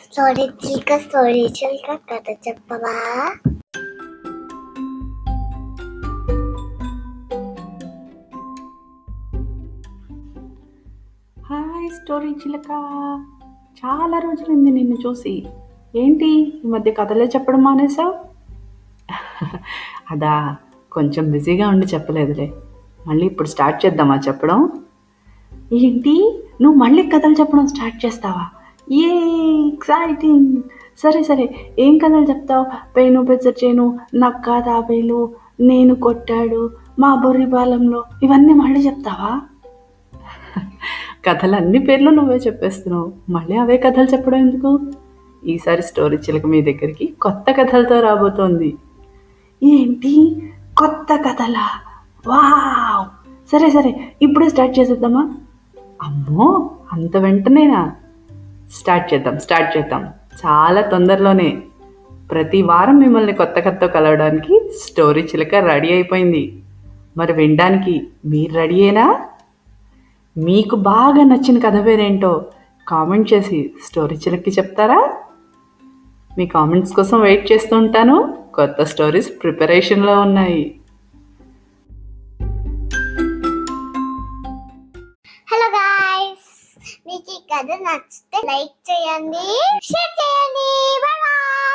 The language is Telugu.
స్టోరీ చిల్క స్టోరీ చిల్క కథ చెప్పవా హాయ్ స్టోరీ చిలక చాలా రోజులైంది నిన్ను చూసి ఏంటి ఈ మధ్య కథలే చెప్పడం మానేసావు అదా కొంచెం బిజీగా ఉండి చెప్పలేదులే మళ్ళీ ఇప్పుడు స్టార్ట్ చేద్దామా చెప్పడం ఏంటి నువ్వు మళ్ళీ కథలు చెప్పడం స్టార్ట్ చేస్తావా ఏ ఎక్సైటింగ్ సరే సరే ఏం కథలు చెప్తావు పేను పెచ్చచేను నక్క తాబేలు నేను కొట్టాడు మా బొర్రి బాలంలో ఇవన్నీ మళ్ళీ చెప్తావా కథలు అన్ని పేర్లు నువ్వే చెప్పేస్తున్నావు మళ్ళీ అవే కథలు చెప్పడం ఎందుకు ఈసారి స్టోరీ చిలక మీ దగ్గరికి కొత్త కథలతో రాబోతోంది ఏంటి కొత్త కథలా వావ్ సరే సరే ఇప్పుడే స్టార్ట్ చేసేద్దామా అమ్మో అంత వెంటనేనా స్టార్ట్ చేద్దాం స్టార్ట్ చేద్దాం చాలా తొందరలోనే ప్రతి వారం మిమ్మల్ని కొత్త కథతో కలవడానికి స్టోరీ చిలక రెడీ అయిపోయింది మరి వినడానికి మీరు రెడీయేనా మీకు బాగా నచ్చిన కథ పేరేంటో కామెంట్ చేసి స్టోరీ చిలక్కి చెప్తారా మీ కామెంట్స్ కోసం వెయిట్ చేస్తూ ఉంటాను కొత్త స్టోరీస్ ప్రిపరేషన్లో ఉన్నాయి హలో గాయ్స్ మీకు ఈ కథ నచ్చితే లైక్ చేయండి షేర్ చేయండి బాయ్ బాయ్